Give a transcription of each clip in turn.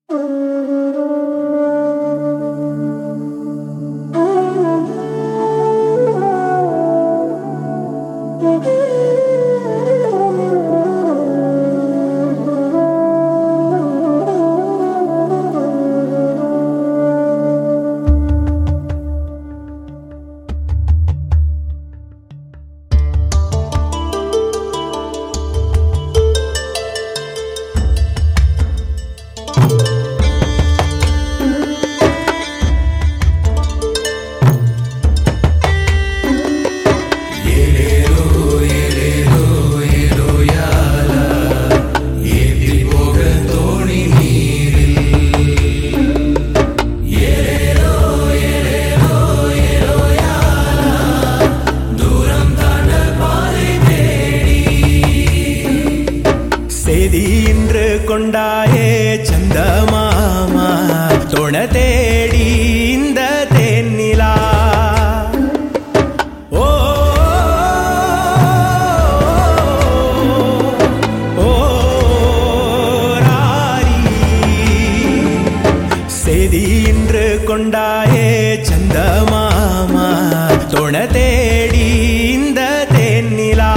செய்தி இன்று கொண்டாயே சந்தமாமா துண தேடி இந்த தேன்னிலா ஓ ஓ ராரி செய்தி இன்று கொண்டாயே சந்தமாமா துண தேடி இந்த தேன்னிலா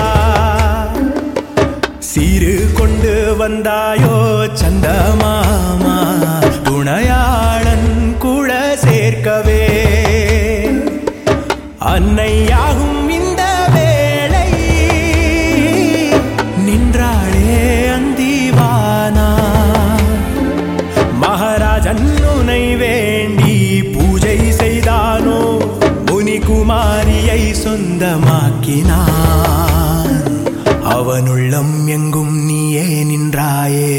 சீரு கொண்டு வந்தாயோ சந்தமாமா துணையாளன் கூட சேர்க்கவே அன்னையாகும் இந்த வேளை நின்றாளே அந்திவானா மகாராஜன் உனை வேண்டி பூஜை செய்தானோ முனிகுமாரியை சொந்தமாக்கினான் அவனுள்ளம் எங்கும் நீயே நின்றாயே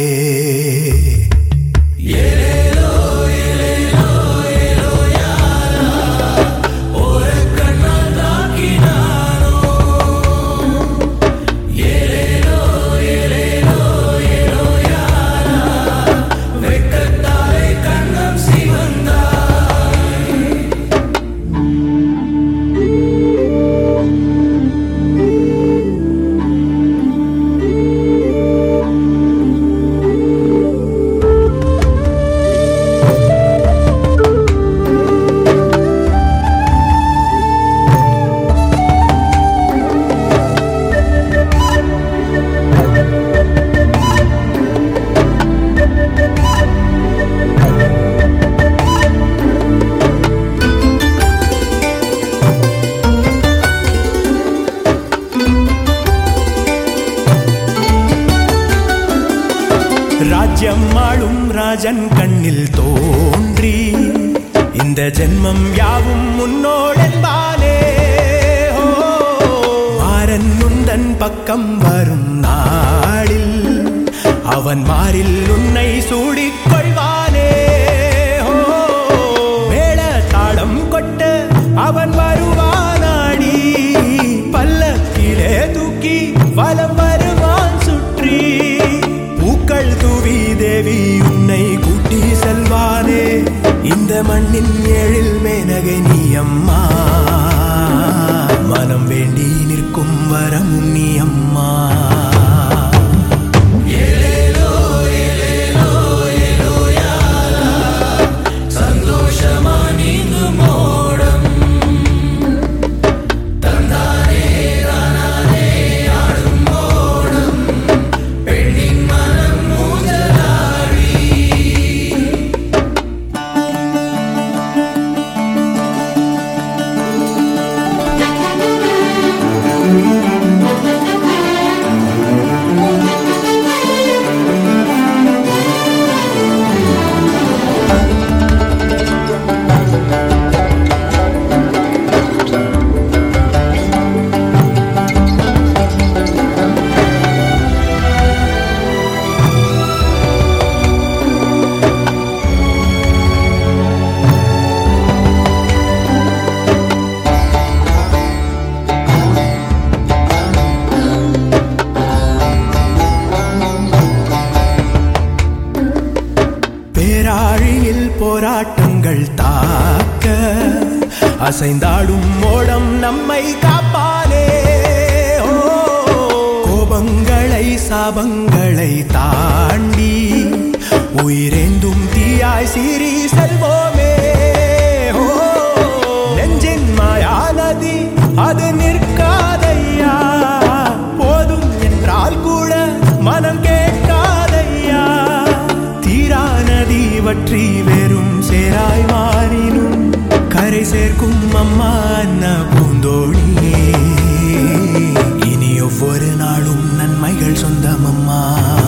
ராஜ்யம் ஆளும் ராஜன் கண்ணில் தோன்றி இந்த ஜென்மம் யாவும் முன்னோடென்பானே ஓ, மாறன் உந்தன் பக்கம் வரும் நாளில் அவன் மாறில் உன்னை சூடிக் கொள்வானே ஓ, மேள தாளம் கொட்ட அவன் வருவானாடி பல்லக்கிலே தூக்கி வலம் வருவான் சுற்றி பூக்கள் தூவி தேவி உன்னை கூட்டி செல்வானே இந்த மண்ணின் ஏழில் மேனகை நீ அம்மா மனம் வேண்டி நிற்கும் வரமும் நீ அம்மா சந்தோஷமா நீங்கும் ஓடம் தந்தாரே தானாரே ஆடும் ஓடம் பெண்ணின் மனம் மூஞ்சலாடி பேராழியில் போராட்டங்கள் தாக்க அசைந்தாடும் மோடம் நம்மை காப்பானே ஓ, கோபங்களை சாபங்களை தாண்டி உயிரெந்தும் தீ நதியாய் சீறி செல்வோமே ஓ நெஞ்சின் மாயா நதி அது நிற்காதையா போதும் என்றால் கூட மனம் கேட்காதையா தீரா நதி வற்றி வெறும் சேராய் மாறினும் கரை சேர்க்கும் அம்மா அண்ண பூந்தோழியே இனி ஒவ்வொரு நாளும் நன்மைகள் சொந்தம் அம்மா